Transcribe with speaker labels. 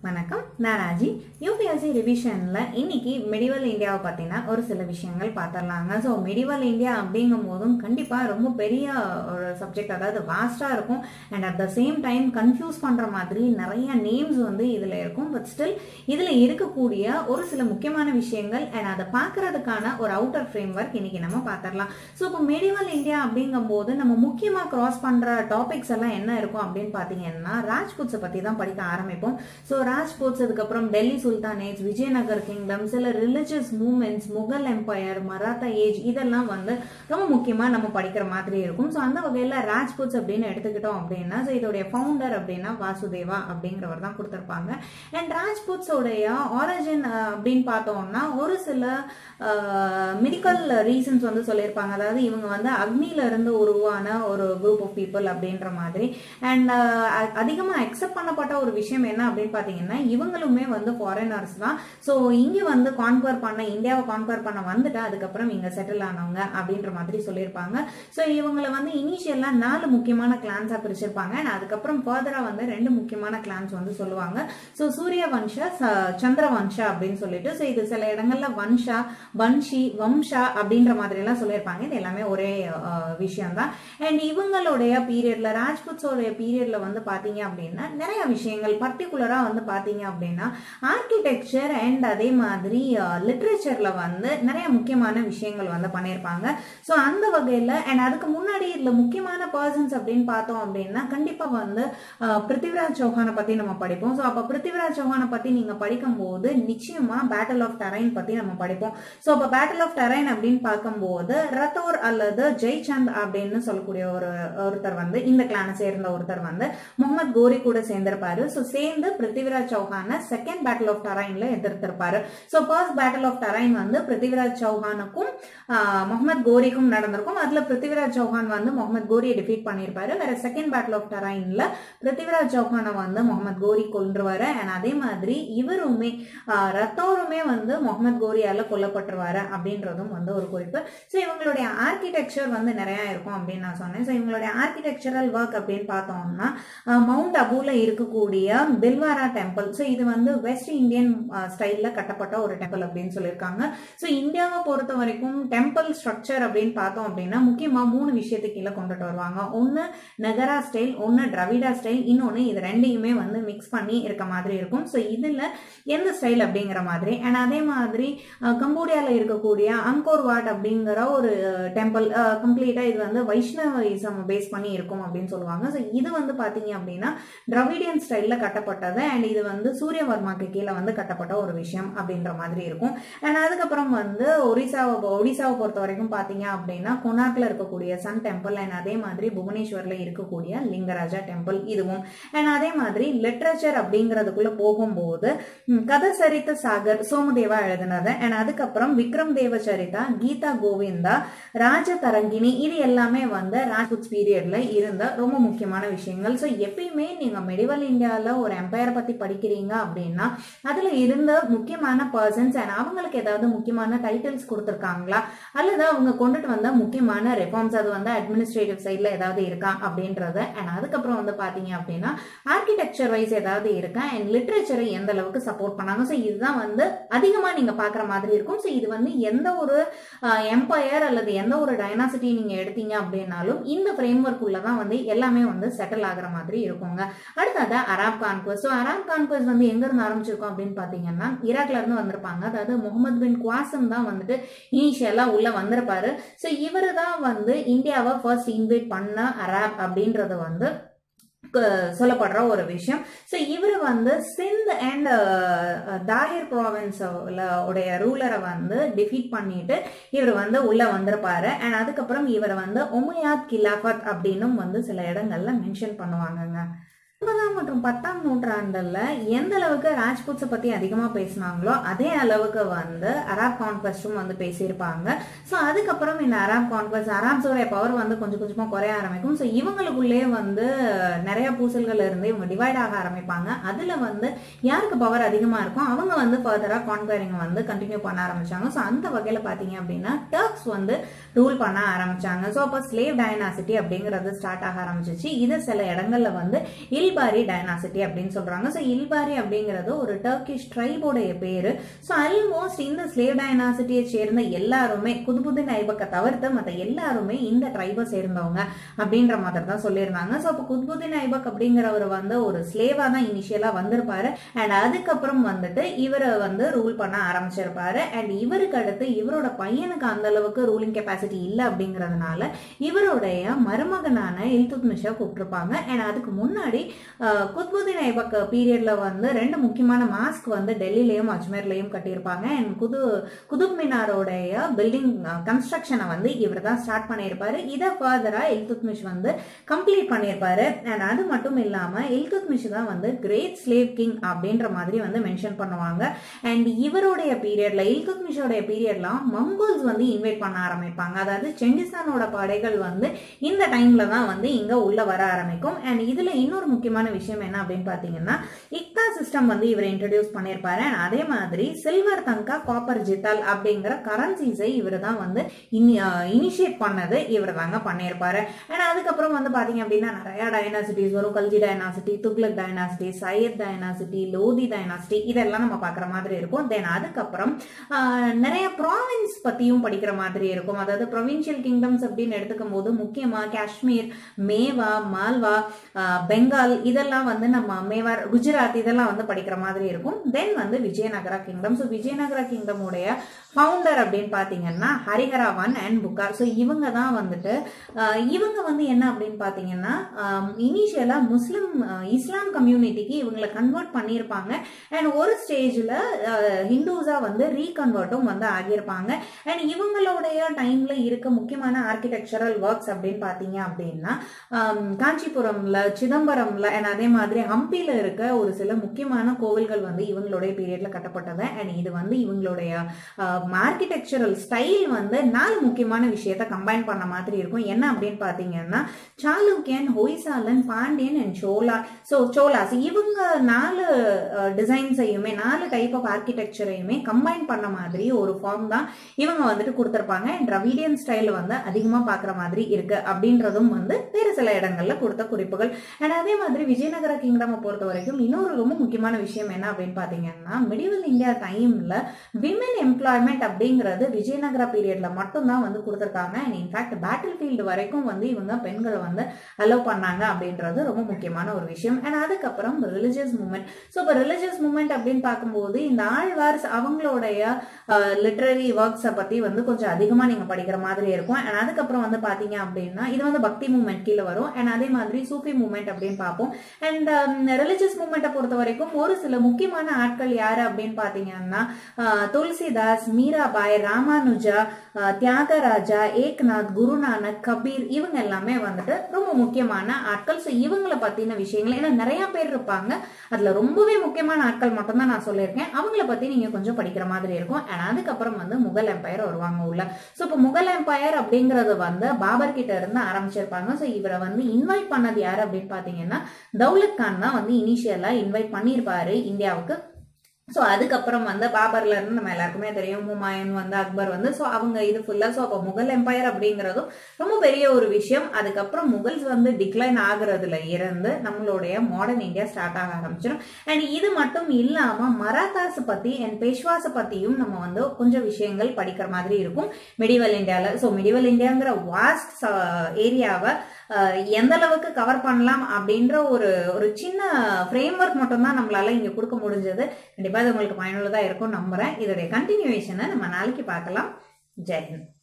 Speaker 1: வணக்கம் நான் ராஜி யூபிஎஸ்சி ரிவிஷனில் இன்னைக்கு மெடிவல் இந்தியாவை பற்றின ஒரு சில விஷயங்கள் பார்த்துடலாங்க ஸோ மெடிவல் இந்தியா அப்படிங்கும் போதும் கண்டிப்பாக ரொம்ப பெரிய ஒரு சப்ஜெக்ட் அதாவது வாஸ்டாக இருக்கும் and at the same time confuse பண்ணுற மாதிரி நிறைய நேம்ஸ் வந்து இதில் இருக்கும் பட் ஸ்டில் இதில் இருக்கக்கூடிய ஒரு சில முக்கியமான விஷயங்கள் அண்ட் அதை பார்க்கறதுக்கான ஒரு அவுட்டர் ஃப்ரேம் ஒர்க் இன்னைக்கு நம்ம பார்த்துடலாம் ஸோ இப்போ மெடிவல் இந்தியா அப்படிங்கும் போது நம்ம முக்கியமாக கிராஸ் பண்ணுற டாபிக்ஸ் எல்லாம் என்ன இருக்கும் அப்படின்னு பார்த்தீங்கன்னா ராஜ்புட்ஸை பற்றி தான் படிக்க ஆரம்பிப்போம் ஸோ ராஜ்புட்ஸ் அதுக்கப்புறம் டெல்லி சுல்தானேஜ் விஜயநகர் கிங்டம் சில religious movements Mughal empire Maratha age இதெல்லாம் வந்து ரொம்ப முக்கியமாக நம்ம படிக்கிற மாதிரி இருக்கும் ஸோ அந்த வகையில் ராஜ்புட்ஸ் அப்படின்னு எடுத்துக்கிட்டோம் அப்படின்னா ஸோ இதோடைய ஃபவுண்டர் அப்படின்னா வாசுதேவா அப்படிங்கிறவர் தான் கொடுத்துருப்பாங்க அண்ட் ராஜ்புட்ஸோடைய ஆரிஜின் அப்படின்னு பார்த்தோம்னா ஒரு சில மெடிக்கல் ரீசன்ஸ் வந்து சொல்லியிருப்பாங்க அதாவது இவங்க வந்து அக்னியில இருந்து உருவான ஒரு குரூப் ஆஃப் பீப்புள் அப்படின்ற மாதிரி அண்ட் அதிகமாக அக்செப்ட் பண்ணப்பட்ட ஒரு விஷயம் என்ன அப்படின்னு பார்த்தீங்கன்னா இவங்களுமே வந்து ஃபாரினர்ஸ் தான் ஸோ இங்கே வந்து கான்கவர் பண்ண இந்தியாவை கான்கவர் பண்ண வந்துட்டு அதுக்கப்புறம் இங்கே செட்டில் ஆனவங்க அப்படின்ற மாதிரி சொல்லியிருப்பாங்க ஸோ இவங்களை வந்து இனிஷியலாக நாலு முக்கியமான கிளான்ஸாக பிரிச்சிருப்பாங்க அண்ட் அதுக்கப்புறம் ஃபர்தராக வந்து ரெண்டு முக்கியமான கிளான்ஸ் வந்து சொல்லுவாங்க ஸோ சூரிய வம்சா சந்திர வம்சா அப்படின்னு சொல்லிட்டு ஸோ இது சில இடங்கள்ல வம்சா வன்ஷி வம்சா அப்படின்ற மாதிரி எல்லாம் சொல்லியிருப்பாங்க இது எல்லாமே ஒரே விஷயம் தான் அண்ட் இவங்களுடைய பீரியட்ல ராஜ்புட்ஸோடைய பீரியட்ல வந்து பாத்தீங்க அப்படின்னா நிறைய விஷயங்கள் பர்டிகுலரா வந்து பாத்தீங்க அப்படின்னா ஆர்கிடெக்சர் அண்ட் அதே மாதிரி லிட்ரேச்சர்ல வந்து நிறைய முக்கியமான விஷயங்கள் வந்து பண்ணியிருப்பாங்க ஸோ அந்த வகையில் அண்ட் அதுக்கு முன்னாடி இதில் முக்கியமான பர்சன்ஸ் அப்படின்னு பார்த்தோம் அப்படின்னா கண்டிப்பாக வந்து பிருத்திவிராஜ் சௌஹானை பற்றி நம்ம படிப்போம் ஸோ அப்போ பிருத்திவிராஜ் சௌஹானை பற்றி நீங்கள் படிக்கும்போது நிச்சயமாக பேட்டில் ஆஃப் டரைன் பற்றி நம்ம படிப்போம் ஸோ அப்போ பேட்டில் ஆஃப் டரைன் அப்படின்னு பார்க்கும்போது ரத்தோர் அல்லது ஜெய்சந்த் அப்படின்னு சொல்லக்கூடிய ஒரு ஒருத்தர் வந்து இந்த கிளானை சேர்ந்த ஒருத்தர் வந்து முகமது கோரி கூட சேர்ந்திருப்பாரு ஸோ சேர்ந்து பிருத்திவிராஜ் சௌஹானை செகண்ட் பேட்டில் ஆஃப் டரைன்ல எதிர்த்திருப்பாரு so first battle of Tarain வந்து பிருத்திவிராஜ் சௌஹானுக்கும் முகமது கோரிக்கும் நடந்திருக்கும் அதுல பிருத்திவிராஜ் சௌஹான் வந்து முகமது கோரியை டிஃபீட் பண்ணியிருப்பாரு வேற செகண்ட் பேட்டில் ஆஃப் டரைன்ல பிருத்திவிராஜ் சௌஹானை வந்து முகமது கோரி கொன்றுவாரு அண்ட் அதே மாதிரி இவருமே ரத்தோருமே வந்து முகமது கோரியால கொல்லப்பட்டுருவாரு அப்படின்றதும் வந்து ஒரு குறிப்பு ஸோ இவங்களுடைய ஆர்கிடெக்சர் வந்து நிறைய இருக்கும் அப்படின்னு நான் சொன்னேன் ஸோ இவங்களுடைய ஆர்கிடெக்சரல் ஒர்க் அப்படின்னு பார்த்தோம்னா மவுண்ட் அபுல இருக்கக்கூடிய பில்வாரா டெம்பிள் ஸோ இது வந்து வெஸ்ட் இந்தியன் ஸ்டைல்ல கட்டப்பட்ட ஒரு டெம்பிள் அப்படின்னு சொல்லியிருக்காங்க ஸோ இந்தியாவை பொறுத்த வரைக்கும் டெம்பிள் ஸ்ட்ரக்சர் அப்படின்னு பார்த்தோம் அப்படின்னா முக்கியமாக மூணு விஷயத்துக்கு கீழே கொண்டுட்டு வருவாங்க ஒன்று நகரா ஸ்டைல் ஒன்று டிராவிடா ஸ்டைல் இன்னொன்று இது ரெண்டையுமே வந்து மிக்ஸ் பண்ணி இருக்க மாதிரி இருக்கும் ஸோ இதில் எந்த ஸ்டைல் அப்படிங்கிற மாதிரி அண்ட் அதே மாதிரி கம்போடியாவில் இருக்கக்கூடிய அங்கோர் வாட் அப்படிங்கிற ஒரு டெம்பிள் கம்ப்ளீட்டாக இது வந்து வைஷ்ணவிசம் பேஸ் பண்ணி இருக்கும் அப்படின்னு சொல்லுவாங்க ஸோ இது வந்து பார்த்தீங்க அப்படின்னா டிராவிடியன் ஸ்டைலில் கட்டப்பட்டது அண்ட் இது வந்து சூரியவர்மாக்கு கீழே வந்து கட்டப்பட்ட ஒரு விஷயம் அப்படின்ற மாதிரி இருக்கும் அண்ட் அதுக்கப்புறம் வந்து ஒரிசாவை ஒடிசாவை பொறுத்த வரைக்கும் பார்த்தீங்க அப்படின்னா கொனார்க்ல இருக்கக்கூடிய சன் டெம்பிள் அண்ட் அதே மாதிரி புவனேஸ்வர்ல இருக்கக்கூடிய லிங்கராஜா டெம்பிள் இதுவும் அண்ட் அதே மாதிரி லிட்ரேச்சர் அப்படிங்கிறதுக்குள்ள போகும்போது கதை சரித்த சாகர் சோமதேவா எழுதினது அண்ட் அதுக்கப்புறம் விக்ரம் தேவ சரிதா கீதா கோவிந்தா ராஜ தரங்கினி இது எல்லாமே வந்து ராஜ்புட்ஸ் பீரியட்ல இருந்த ரொம்ப முக்கியமான விஷயங்கள் ஸோ எப்பயுமே நீங்க மெடிவல் இந்தியாவில் ஒரு எம்பையரை பத்தி படிக்கிறீங்க அப்படின்னா அதுல இருந்த முக்கியமான பர்சன்ஸ் அண்ட் அவங்களுக்கு ஏதாவது முக்கியமான டைட்டில்ஸ் கொடுத்துருக்காங்களா அல்லது அவங்க கொண்டுட்டு வந்த முக்கியமான ரெஃபார்ம்ஸ் அது வந்து அட்மினிஸ்ட்ரேட்டிவ் சைடில் ஏதாவது இருக்கா அப்படின்றத அண்ட் அதுக்கப்புறம் வந்து பார்த்தீங்க அப்படின்னா ஆர்கிடெக்சர் வைஸ் ஏதாவது இருக்கா அண்ட் லிட்ரேச்சரை எந்த அளவுக்கு சப்போர்ட் பண்ணாங்க ஸோ இதுதான் வந்து அதிகமாக நீங்கள் பார்க்குற மாதிரி இருக்கும் ஸோ இது வந்து எந்த ஒரு எம்பையர் அல்லது எந்த ஒரு டைனாசிட்டி நீங்கள் எடுத்தீங்க அப்படின்னாலும் இந்த ஃப்ரேம் ஒர்க் உள்ள தான் வந்து எல்லாமே வந்து செட்டில் ஆகிற மாதிரி இருக்குங்க அடுத்தது அராப் கான்குவஸ் ஸோ அராப் கான்குவஸ் வந்து எங்கேருந்து ஆரம்பிச்சிருக்கோம் அப்படின்னு பார்த்தீங்கன்னா ஈராக்ல இருந்து வந்திருப்பாங்க அதாவது முகமது பின் குவாசம் தான் வந்துட்டு இனிஷியலாக உள்ள வந்திருப்பாரு ஸோ இவர் தான் வந்து இந்தியாவை ஃபர்ஸ்ட் இன்வைட் பண்ண அராப் அப்படின்றது வந்து சொல்லப்படுற ஒரு விஷயம் ஸோ இவர் வந்து சிந்த் அண்ட் தாஹிர் ப்ராவின்ஸ் உடைய ரூலரை வந்து டிஃபீட் பண்ணிட்டு இவர் வந்து உள்ள வந்திருப்பாரு அண்ட் அதுக்கப்புறம் இவரை வந்து ஒமையாத் கிலாஃபத் அப்படின்னும் வந்து சில இடங்கள்ல மென்ஷன் பண்ணுவாங்கங்க ஒன்பதாம் மற்றும் பத்தாம் நூற்றாண்டுல எந்த அளவுக்கு ராஜ்புட்ஸை பத்தி அதிகமா பேசினாங்களோ அதே அளவுக்கு வந்து அராப் கான்குவஸ்டும் வந்து பேசியிருப்பாங்க ஸோ அதுக்கப்புறம் இந்த அராப் கான்குவஸ்ட் அராப்ஸோடைய பவர் வந்து கொஞ்சம் கொஞ்சமா குறைய ஆரம்பிக்கும் ஸோ இவங்களுக்குள்ளே வந்து நிறைய பூசல்கள் இருந்து இவங்க டிவைட் ஆக ஆரம்பிப்பாங்க அதுல வந்து யாருக்கு பவர் அதிகமா இருக்கும் அவங்க வந்து ஃபர்தரா கான்குவரிங் வந்து கண்டினியூ பண்ண ஆரம்பிச்சாங்க ஸோ அந்த வகையில பாத்தீங்க அப்படின்னா டர்க்ஸ் வந்து ரூல் பண்ண ஆரம்பிச்சாங்க ஸோ அப்போ ஸ்லேவ் டைனாசிட்டி அப்படிங்கிறது ஸ்டார்ட் ஆக ஆரம்பிச்சிச்சு இது சில இடங்கள்ல வந்து இல் இல்பாரி டைனாசிட்டி அப்படின்னு சொல்றாங்க ஸோ இல்பாரி அப்படிங்கிறது ஒரு டர்க்கிஷ் ட்ரைபோடைய பேரு ஸோ ஆல்மோஸ்ட் இந்த ஸ்லேவ் டைனாசிட்டியை சேர்ந்த எல்லாருமே குதுபுத்தின் ஐபக்கை தவிர்த்து மற்ற எல்லாருமே இந்த ட்ரைபை சேர்ந்தவங்க அப்படின்ற மாதிரி தான் சொல்லியிருந்தாங்க ஸோ அப்போ குத்புத்தின் ஐபக் அப்படிங்கிறவர் வந்து ஒரு ஸ்லேவா தான் இனிஷியலா வந்திருப்பாரு அண்ட் அதுக்கப்புறம் வந்துட்டு இவரை வந்து ரூல் பண்ண ஆரம்பிச்சிருப்பாரு அண்ட் இவருக்கு அடுத்து இவரோட பையனுக்கு அந்த அளவுக்கு ரூலிங் கெப்பாசிட்டி இல்லை அப்படிங்கிறதுனால இவருடைய மருமகனான இல்துத்மிஷா கூப்பிட்டுருப்பாங்க அண்ட் அதுக்கு முன்னாடி அஹ், குத்புதீன் ஐபக் பீரியட்ல வந்து ரெண்டு முக்கியமான மாஸ்க் வந்து டெல்லிலையும் அஜ்மேர்லையும் கட்டியிருப்பாங்க அண்ட் குது குதுப் மினாரோடைய பில்டிங் கன்ஸ்ட்ரக்ஷனை வந்து இவர் தான் ஸ்டார்ட் பண்ணியிருப்பாரு இதை ஃபர்தரா இல்துத்மிஷ் வந்து கம்ப்ளீட் பண்ணியிருப்பாரு அண்ட் அது மட்டும் இல்லாம இல்துத்மிஷ் தான் வந்து கிரேட் ஸ்லேவ் கிங் அப்படின்ற மாதிரி வந்து மென்ஷன் பண்ணுவாங்க அண்ட் இவருடைய பீரியட்ல இல்துத்மிஷோடைய பீரியட்லாம் மங்கோல்ஸ் வந்து இன்வைட் பண்ண ஆரம்பிப்பாங்க அதாவது செங்கிஸ்தானோட படைகள் வந்து இந்த டைம்ல தான் வந்து இங்க உள்ள வர ஆரம்பிக்கும் அண்ட் இதுல இன்னொரு முக்கியமான விஷயம் என்ன அப்படின்னு பாத்தீங்கன்னா இக்தா சிஸ்டம் வந்து இவர் இன்ட்ரடியூஸ் பண்ணியிருப்பாரு and அதே மாதிரி சில்வர் தங்கா காப்பர் ஜித்தால் அப்படிங்கிற கரன்சிஸை இவர் தான் வந்து இனிஷியேட் பண்ணது இவர் தாங்க பண்ணியிருப்பாரு அண்ட் அதுக்கப்புறம் வந்து பாத்தீங்க அப்படின்னா நிறைய டைனாசிட்டிஸ் வரும் Khalji dynasty Tughlaq dynasty Sayyid dynasty Lodi dynasty இதெல்லாம் நம்ம பார்க்குற மாதிரி இருக்கும் தென் அதுக்கப்புறம் ஆஹ், நிறைய ப்ராவின்ஸ் பத்தியும் படிக்கிற மாதிரி இருக்கும் அதாவது ப்ரொவின்ஷியல் கிங்டம்ஸ் அப்படின்னு எடுத்துக்கும் போது முக்கியமா காஷ்மீர் மேவா மால்வா ஆஹ், பெங்கால் இதெல்லாம் வந்து நம்ம மேவார் குஜராத் இதெல்லாம் வந்து படிக்கிற மாதிரி இருக்கும் தென் வந்து விஜயநகரா கிங்டம் ஸோ விஜயநகரா கிங்டமுடைய ஃபவுண்டர் அப்படின்னு பார்த்தீங்கன்னா ஹரிஹராவன் அண்ட் புக்கார் ஸோ இவங்க தான் வந்துட்டு ஆஹ், இவங்க வந்து என்ன அப்படின்னு பார்த்தீங்கன்னா இனிஷியலாக முஸ்லிம் ஆஹ், இஸ்லாம் கம்யூனிட்டிக்கு இவங்களை கன்வெர்ட் பண்ணியிருப்பாங்க அண்ட் ஒரு ஸ்டேஜில் ஹிந்துஸாக வந்து ரீகன்வெர்ட்டும் வந்து ஆகியிருப்பாங்க அண்ட் இவங்களுடைய டைமில் இருக்க முக்கியமான ஆர்கிடெக்சரல் ஒர்க்ஸ் அப்படின்னு பார்த்தீங்க அப்படின்னா ஆம், காஞ்சிபுரம்ல சிதம்பரம்ல அண்ட் அதே மாதிரி ஹம்பியில இருக்க ஒரு சில முக்கியமான கோவில்கள் வந்து இவங்களுடைய பீரியட்ல கட்டப்பட்டது அண்ட் இது வந்து இவங்களுடைய ஆர்கிடெக்சரல் ஸ்டைல் வந்து நாலு முக்கியமான விஷயத்த கம்பைன் பண்ண மாதிரி இருக்கும் என்ன அப்படின்னு பார்த்தீங்கன்னா சாளுக்கியன் ஹொய்சாலன் பாண்டியன் அண்ட் சோலா ஸோ சோலாஸ் இவங்க நாலு டிசைன்ஸையுமே நாலு டைப் ஆஃப் ஆர்கிடெக்சரையுமே கம்பைன் பண்ண மாதிரி ஒரு ஃபார்ம் தான் இவங்க வந்துட்டு கொடுத்துருப்பாங்க அண்ட் டிராவிடியன் ஸ்டைல் வந்து அதிகமாக பார்க்குற மாதிரி இருக்கு அப்படின்றதும் வந்து வேறு சில இடங்கள்ல கொடுத்த குறிப்புகள் அண்ட் அதே மாதிரி விஜயநகர கிங்டம் பொறுத்த வரைக்கும் இன்னொரு ரொம்ப முக்கியமான விஷயம் என்ன அப்படின்னு பார்த்தீங்கன்னா மிடிவல் இந்தியா டைம்ல விமன் எம்ப்ளாய்மெண்ட் அப்படிங்கிறது விஜயநகர பீரியட்ல மட்டும்தான் வந்து கொடுத்துருக்காங்க அண்ட் இன்ஃபேக்ட் பேட்டில் ஃபீல்டு வரைக்கும் வந்து இவங்க பெண்களை வந்து அலோவ் பண்ணாங்க அப்படின்றது ரொம்ப முக்கியமான ஒரு விஷயம் அண்ட் அதுக்கப்புறம் ரிலிஜியஸ் மூமெண்ட் ஸோ இப்போ ரிலிஜியஸ் மூமெண்ட் அப்படின்னு பார்க்கும்போது இந்த ஆழ்வார்ஸ் அவங்களுடைய லிட்ரரி ஒர்க்ஸை பற்றி வந்து கொஞ்சம் அதிகமாக நீங்கள் படிக்கிற மாதிரி இருக்கும் அண்ட் அதுக்கப்புறம் வந்து பார்த்தீங்க அப்படின்னா இது வந்து பக்தி மூமெண்ட் கீழே வரும் அண்ட் அதே மாதிரி சூஃபி மூமெண்ட் அப்படின்னு பார்ப்போம் அண்ட் ரிலிஜியஸ் மூமெண்ட்டை பொறுத்த வரைக்கும் ஒரு சில முக்கியமான ஆட்கள் யார் அப்படின்னு பார்த்தீங்கன்னா ஆஹ், துளசிதாஸ் மீராபாய் ராமானுஜா ஆஹ், தியாகராஜா ஏக்நாத் குருநானக் கபீர் இவங்க எல்லாமே வந்துட்டு ரொம்ப முக்கியமான ஆட்கள் ஸோ இவங்களை பற்றின விஷயங்கள் ஏன்னா நிறைய பேர் இருப்பாங்க அதில் ரொம்பவே முக்கியமான ஆட்கள் மட்டும்தான் நான் சொல்லியிருக்கேன் அவங்கள பற்றி நீங்கள் கொஞ்சம் படிக்கிற மாதிரி இருக்கும் அண்ட் அதுக்கப்புறம் வந்து முகல் எம்பையர் வருவாங்க உள்ள ஸோ இப்போ முகல் எம்பையர் அப்படிங்கிறது வந்து பாபர் கிட்ட இருந்து ஆரம்பிச்சிருப்பாங்க ஸோ இவரை வந்து இன்வைட் பண்ணது யார் அப்படின்னு பார்த்தீங்கன்னா தௌலத் கான் தான் வந்து இனிஷியலாக இன்வைட் பண்ணியிருப்பாரு இந்தியாவுக்கு ஸோ அதுக்கப்புறம் வந்து பாபர்ல இருந்து நம்ம எல்லாருக்குமே தெரியும் ஹுமாயூன் வந்து அக்பர் வந்து ஸோ அவங்க இது ஃபுல்லாக ஸோ அப்போ முகல் எம்பையர் அப்படிங்கிறதும் ரொம்ப பெரிய ஒரு விஷயம் அதுக்கப்புறம் முகல்ஸ் வந்து டிக்ளைன் ஆகுறதுல இருந்து நம்மளுடைய மாடர்ன் இந்தியா ஸ்டார்ட் ஆக ஆரம்பிச்சிடும் அண்ட் இது மட்டும் இல்லாமல் மராத்தாஸ் பற்றி அண்ட் பேஷ்வாஸை பற்றியும் நம்ம வந்து கொஞ்சம் விஷயங்கள் படிக்கிற மாதிரி இருக்கும் மிடிவல் இந்தியாவில் ஸோ மிடிவல் இந்தியாங்கிற வாஸ்ட் ஏரியாவை எந்த அளவுக்கு கவர் பண்ணலாம் அப்படின்ற ஒரு ஒரு சின்ன ஃப்ரேம் ஒர்க் மட்டும்தான் நம்மளால இங்கே கொடுக்க முடிஞ்சது கண்டிப்பாக இது உங்களுக்கு பயனுள்ளதாக இருக்கும் நம்புறேன் இதோடைய கண்டினியூவேஷனை நம்ம நாளைக்கு பார்க்கலாம் ஜெயஹிந்த்